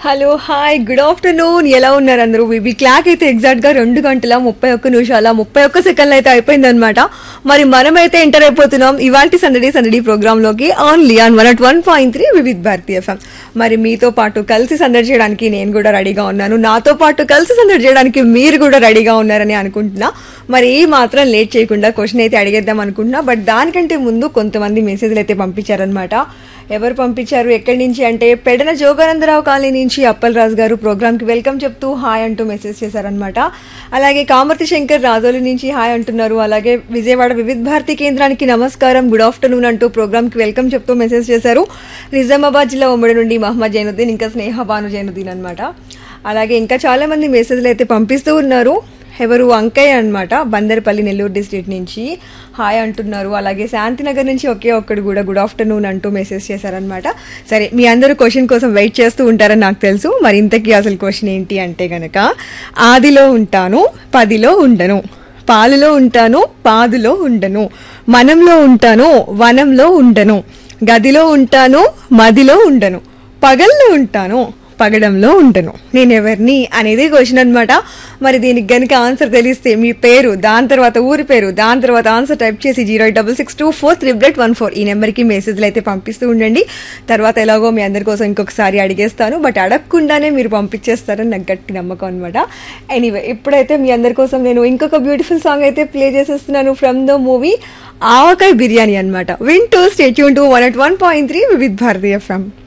hello hi good afternoon ఎలా ఉన్నారు అందరూ వివి క్లాక్ అయితే ఎగ్జాక్ట్ గా రెండు గంటల ముప్పై ఒక్క నిమిషాల ముప్పై ఒక్క సెకండ్లు అయితే అయిపోయింది అనమాట మరి మనమైతే ఎంటర్ అయిపోతున్నాం ఇవాల్టి సందడి సందడి ప్రోగ్రామ్ లోకి only on one at one point three Vividh Bharati FM మరి మీతో పాటు కలిసి సందడి చేయడానికి నేను కూడా రెడీగా ఉన్నాను నాతో పాటు కలిసి సందడి చేయడానికి మీరు కూడా రెడీగా ఉన్నారని అనుకుంటున్నా మరి ఈ మాత్రం లేట్ చేయకుండా క్వశ్చన్ అయితే అడిగేద్దాం అనుకుంటున్నా బట్ దానికంటే ముందు కొంతమంది మెసేజ్లు అయితే పంపించారనమాట ఎవరు పంపించారు ఎక్కడి నుంచి అంటే పెడన జోగానందరావు కాలనీ నుంచి అప్పలరాజు గారు ప్రోగ్రామ్కి వెల్కమ్ చెప్తూ హాయ్ అంటూ మెసేజ్ చేశారనమాట అలాగే కామర్తి శంకర్ రాజోలి నుంచి హాయ్ అంటున్నారు అలాగే విజయవాడ వివిధ భారతి కేంద్రానికి నమస్కారం గుడ్ ఆఫ్టర్నూన్ అంటూ ప్రోగ్రామ్కి వెల్కమ్ చెప్తూ మెసేజ్ చేశారు నిజామాబాద్ జిల్లా ఉమ్మడి నుండి మహమ్మద్ జైనుద్దీన్ ఇంకా స్నేహ భాను జైనుద్దీన్ అనమాట అలాగే ఇంకా చాలా మంది మెసేజ్లు అయితే పంపిస్తూ ఉన్నారు ఎవరు అంకయ్య అనమాట బందర్పల్లి నెల్లూరు డిస్ట్రిక్ట్ నుంచి హాయ్ అంటున్నారు అలాగే శాంతినగర్ నుంచి ఒకే ఒక్కడు కూడా గుడ్ ఆఫ్టర్నూన్ అంటూ మెసేజ్ చేశారనమాట సరే మీ అందరూ క్వశ్చన్ కోసం వెయిట్ చేస్తూ ఉంటారని నాకు తెలుసు మరి ఇంతకీ అసలు క్వశ్చన్ ఏంటి అంటే గనక ఆదిలో ఉంటాను పదిలో ఉండను పాలులో ఉంటాను పాదులో ఉండను మనంలో ఉంటాను వనంలో ఉండను గదిలో ఉంటాను మదిలో ఉండను పగల్లో ఉంటాను పగడంలో ఉండను నేను ఎవరిని అనేది క్వశ్చన్ అనమాట మరి దీనికి గనుక ఆన్సర్ తెలిస్తే మీ పేరు దాని తర్వాత ఊరి పేరు దాని తర్వాత ఆన్సర్ టైప్ చేసి zero eight double six two four triple eight one four ఈ నెంబర్కి మెసేజ్లు అయితే పంపిస్తూ ఉండండి తర్వాత ఎలాగో మీ అందరి కోసం ఇంకొకసారి అడిగేస్తాను బట్ అడగకుండానే మీరు పంపించేస్తారని నాకు గట్టి నమ్మకం అనమాట ఎనీవే ఇప్పుడైతే మీ అందరి కోసం నేను ఇంకొక బ్యూటిఫుల్ సాంగ్ అయితే ప్లే చేసేస్తున్నాను from the movie Avakaya biryani అనమాట వింటూ stay tuned to one at one point three with భారతీయ ఫ్రమ్